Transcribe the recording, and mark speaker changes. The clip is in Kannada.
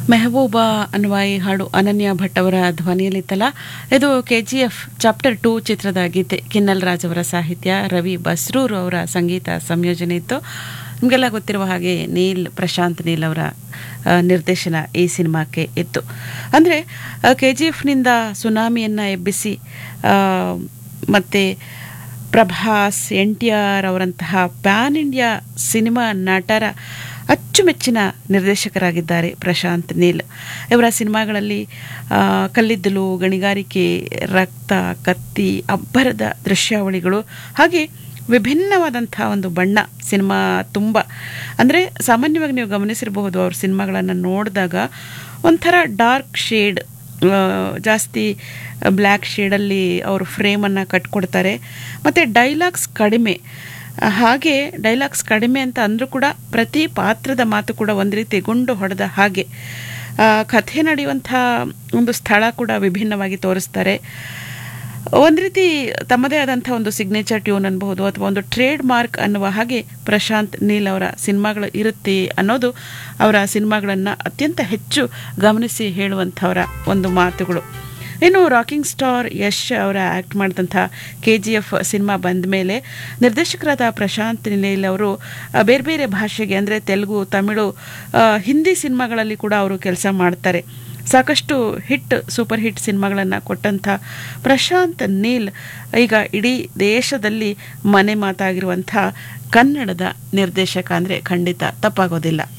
Speaker 1: ಮೆಹಬೂಬಾ ಅನ್ನುವ ಈ ಹಾಡು ಅನನ್ಯ ಭಟ್ ಅವರ ಧ್ವನಿಯಲ್ಲಿತ್ತಲ್ಲ ಇದು K G F chapter two ಚಿತ್ರದ ಗೀತೆ ಕಿನ್ನಲ್ ರಾಜ್ ಅವರ ಸಾಹಿತ್ಯ ರವಿ ಬಸ್ರೂರ್ ಅವರ ಸಂಗೀತ ಸಂಯೋಜನೆ ಇತ್ತು ನಿಮಗೆಲ್ಲ ಗೊತ್ತಿರುವ ಹಾಗೆ ನೀಲ್ ಪ್ರಶಾಂತ್ ನೀಲ್ ಅವರ ಆ, ನಿರ್ದೇಶನ ಈ ಸಿನಿಮಾಕ್ಕೆ ಇತ್ತು ಅಂದರೆ ಕೆ ಜಿ ಎಫ್ನಿಂದ ಸುನಾಮಿಯನ್ನು ಎಬ್ಬಿಸಿ ಆ, ಮತ್ತೆ ಪ್ರಭಾಸ್ ಎನ್ ಟಿ ಆರ್ ಅವರಂತಹ ಪ್ಯಾನ್ ಇಂಡಿಯಾ ಸಿನಿಮಾ ನಟರ ಅಚ್ಚುಮೆಚ್ಚಿನ ನಿರ್ದೇಶಕರಾಗಿದ್ದಾರೆ ಪ್ರಶಾಂತ್ ನೀಲ್ ಇವರ ಸಿನಿಮಾಗಳಲ್ಲಿ ಆ, ಕಲ್ಲಿದ್ದಲು ಗಣಿಗಾರಿಕೆ ರಕ್ತ ಕತ್ತಿ ಅಬ್ಬರದ ದೃಶ್ಯಾವಳಿಗಳು ಹಾಗೆ ವಿಭಿನ್ನವಾದಂಥ ಒಂದು ಬಣ್ಣ ಸಿನಿಮಾ ತುಂಬ ಅಂದರೆ ಸಾಮಾನ್ಯವಾಗಿ ನೀವು ಗಮನಿಸಿರಬಹುದು ಅವ್ರ ಸಿನಿಮಾಗಳನ್ನು ನೋಡಿದಾಗ ಒಂಥರ ಡಾರ್ಕ್ ಶೇಡ್ ಜಾಸ್ತಿ ಬ್ಲ್ಯಾಕ್ ಶೇಡಲ್ಲಿ ಅವರು ಫ್ರೇಮನ್ನು ಕಟ್ಕೊಡ್ತಾರೆ ಮತ್ತು ಡೈಲಾಗ್ಸ್ ಕಡಿಮೆ ಹಾಗೆ ಡೈಲಾಗ್ಸ್ ಕಡಿಮೆ ಅಂತ ಅಂದರೂ ಕೂಡ ಪ್ರತಿ ಪಾತ್ರದ ಮಾತು ಕೂಡ ಒಂದು ರೀತಿ ಗುಂಡು ಹೊಡೆದ ಹಾಗೆ ಆ, ಕಥೆ ನಡೆಯುವಂಥ ಒಂದು ಸ್ಥಳ ಕೂಡ ವಿಭಿನ್ನವಾಗಿ ತೋರಿಸ್ತಾರೆ ಒಂದು ರೀತಿ ತಮ್ಮದೇ ಆದಂಥ ಒಂದು ಸಿಗ್ನೇಚರ್ ಟ್ಯೂನ್ ಅನ್ಬಹುದು ಅಥವಾ ಒಂದು ಟ್ರೇಡ್ ಮಾರ್ಕ್ ಅನ್ನುವ ಹಾಗೆ ಪ್ರಶಾಂತ್ ನೀಲ್ ಅವರ ಸಿನಿಮಾಗಳು ಇರುತ್ತೆ ಅನ್ನೋದು ಅವರ ಸಿನಿಮಾಗಳನ್ನು ಅತ್ಯಂತ ಹೆಚ್ಚು ಗಮನಿಸಿ ಹೇಳುವಂಥವರ ಒಂದು ಮಾತುಗಳು ಇನ್ನು ರಾಕಿಂಗ್ ಸ್ಟಾರ್ ಯಶ್ ಅವರ ಆ್ಯಕ್ಟ್ ಮಾಡಿದಂಥ ಕೆ ಜಿ ಎಫ್ ಸಿನಿಮಾ ಬಂದ ಮೇಲೆ ನಿರ್ದೇಶಕರಾದ ಪ್ರಶಾಂತ್ ನೀಲ್ ಅವರು ಆ, ಬೇರೆ ಬೇರೆ ಭಾಷೆಗೆ ಅಂದರೆ ತೆಲುಗು ತಮಿಳು ಆ, ಹಿಂದಿ ಸಿನಿಮಾಗಳಲ್ಲಿ ಕೂಡ ಅವರು ಕೆಲಸ ಮಾಡ್ತಾರೆ ಸಾಕಷ್ಟು ಹಿಟ್ ಸೂಪರ್ ಹಿಟ್ ಸಿನಿಮಾಗಳನ್ನು ಕೊಟ್ಟಂಥ ಪ್ರಶಾಂತ್ ನೀಲ್ ಈಗ ಇಡೀ ದೇಶದಲ್ಲಿ ಮನೆ ಮಾತಾಗಿರುವಂಥ ಕನ್ನಡದ ನಿರ್ದೇಶಕ ಅಂದರೆ ಖಂಡಿತ ತಪ್ಪಾಗೋದಿಲ್ಲ